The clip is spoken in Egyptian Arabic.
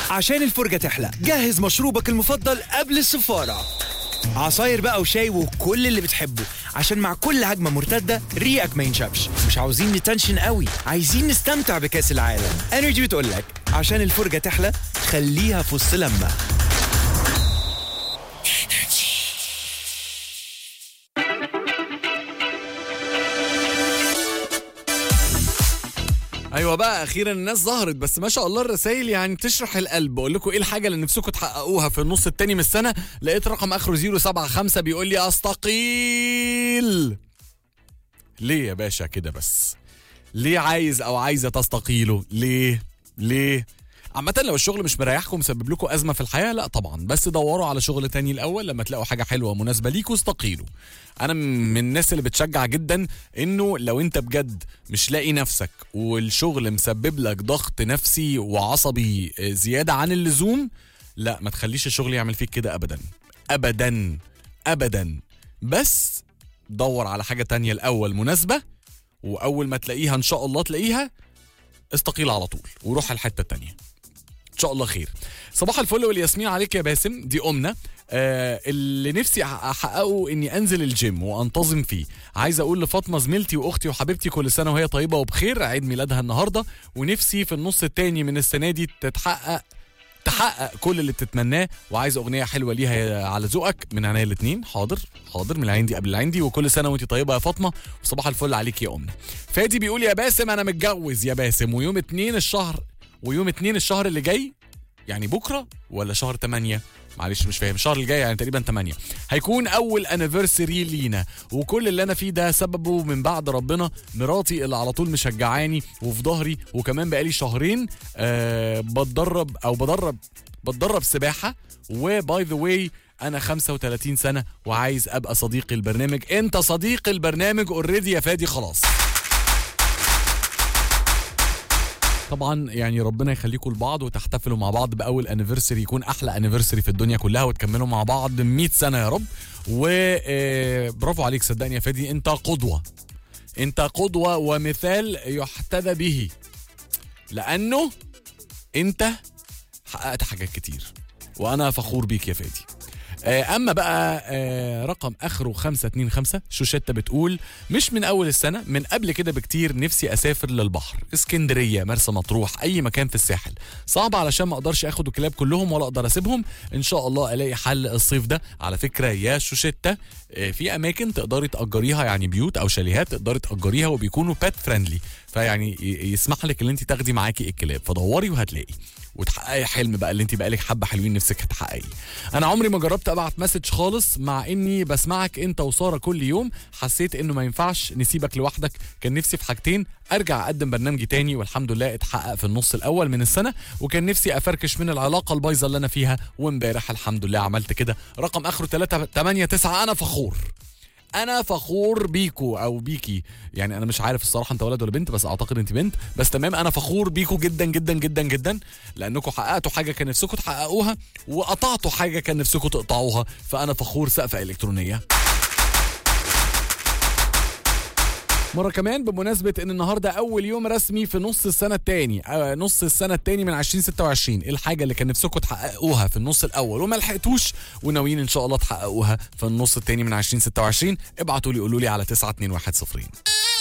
عشان الفرجة تحلى جهز مشروبك المفضل قبل السفارة عصاير بقى وشاي وكل اللي بتحبه عشان مع كل هجمة مرتدة ريقك ما ينشفش مش عاوزين نتنشن قوي عايزين نستمتع بكأس العالم انرجي بتقولك عشان الفرجة تحلى خليها في وسط لما ايوه بقى اخيرا الناس ظهرت بس ما شاء الله الرسائل يعني تشرح القلب بقول لكم ايه الحاجه اللي نفسكم تحققوها في النص التاني من السنه لقيت رقم اخره 075 بيقول لي استقيل ليه يا باشا كده بس ليه عايز او عايزه تستقيلوا ليه ليه عامة لو الشغل مش مريحكم مسبب لكم أزمة في الحياة لا طبعا بس دوروا على شغل تاني الأول لما تلاقوا حاجة حلوة مناسبة ليكوا استقيلوا أنا من الناس اللي بتشجع جدا إنه لو أنت بجد مش لاقي نفسك والشغل مسبب لك ضغط نفسي وعصبي زيادة عن اللزوم لا ما تخليش الشغل يعمل فيك كده أبدا أبدا أبدا بس دور على حاجة تانية الأول مناسبة وأول ما تلاقيها إن شاء الله تلاقيها استقيل على طول وروح الحتة التانية ان شاء الله خير صباح الفل والياسمين عليك يا باسم دي امنا آه اللي نفسي احققه اني انزل الجيم وانتظم فيه عايز اقول لفاطمه زميلتي واختي وحبيبتي كل سنه وهي طيبه وبخير عيد ميلادها النهارده ونفسي في النص التاني من السنه دي تتحقق تحقق كل اللي بتتمناه وعايز اغنيه حلوه ليها على ذوقك من عينيا الاثنين حاضر حاضر من العين دي قبل العين دي وكل سنه وانت طيبه يا فاطمه وصباح الفل عليك يا امنا فادي بيقول يا باسم انا متجوز يا باسم ويوم اتنين الشهر ويوم اتنين الشهر اللي جاي يعني بكره ولا شهر 8 معلش مش فاهم الشهر الجاي يعني تقريبا 8 هيكون اول انيفرساري لينا وكل اللي انا فيه ده سببه من بعد ربنا مراتي اللي على طول مشجعاني وفي ظهري وكمان بقالي شهرين أه بتدرب او بدرب بتدرب سباحه وباي ذا واي انا 35 سنه وعايز ابقى صديق البرنامج انت صديق البرنامج اوريدي يا فادي خلاص طبعا يعني ربنا يخليكم لبعض وتحتفلوا مع بعض باول انيفرساري يكون احلى انيفرساري في الدنيا كلها وتكملوا مع بعض 100 سنه يا رب وبرافو عليك صدقني يا فادي انت قدوه انت قدوه ومثال يحتذى به لانه انت حققت حاجات كتير وانا فخور بيك يا فادي اما بقى رقم اخره 525 شوشتة بتقول مش من اول السنه من قبل كده بكتير نفسي اسافر للبحر اسكندريه مرسى مطروح اي مكان في الساحل صعب علشان ما اقدرش اخد الكلاب كلهم ولا اقدر اسيبهم ان شاء الله الاقي حل الصيف ده على فكره يا شوشتة في اماكن تقدري تاجريها يعني بيوت او شاليهات تقدري تاجريها وبيكونوا بات فريندلي فيعني يسمح لك ان انت تاخدي معاكي الكلاب فدوري وهتلاقي وتحققي حلم بقى اللي انت بقالك حبه حلوين نفسك تحققيه انا عمري ما جربت ابعت مسج خالص مع اني بسمعك انت وساره كل يوم حسيت انه ما ينفعش نسيبك لوحدك كان نفسي في حاجتين ارجع اقدم برنامجي تاني والحمد لله اتحقق في النص الاول من السنه وكان نفسي افركش من العلاقه البايظه اللي انا فيها وامبارح الحمد لله عملت كده رقم اخره 3 8 9 انا فخور انا فخور بيكو او بيكي يعني انا مش عارف الصراحه انت ولد ولا بنت بس اعتقد انت بنت بس تمام انا فخور بيكو جدا جدا جدا جدا لانكم حققتوا حاجه كان نفسكم تحققوها وقطعتوا حاجه كان نفسكم تقطعوها فانا فخور سقفه الكترونيه مرة كمان بمناسبة ان النهاردة اول يوم رسمي في نص السنة التاني آه نص السنة التاني من 2026 ايه الحاجة اللي كان نفسكم تحققوها في النص الاول وما لحقتوش وناويين ان شاء الله تحققوها في النص التاني من 2026 ابعتوا لي قولوا لي على 921 صفرين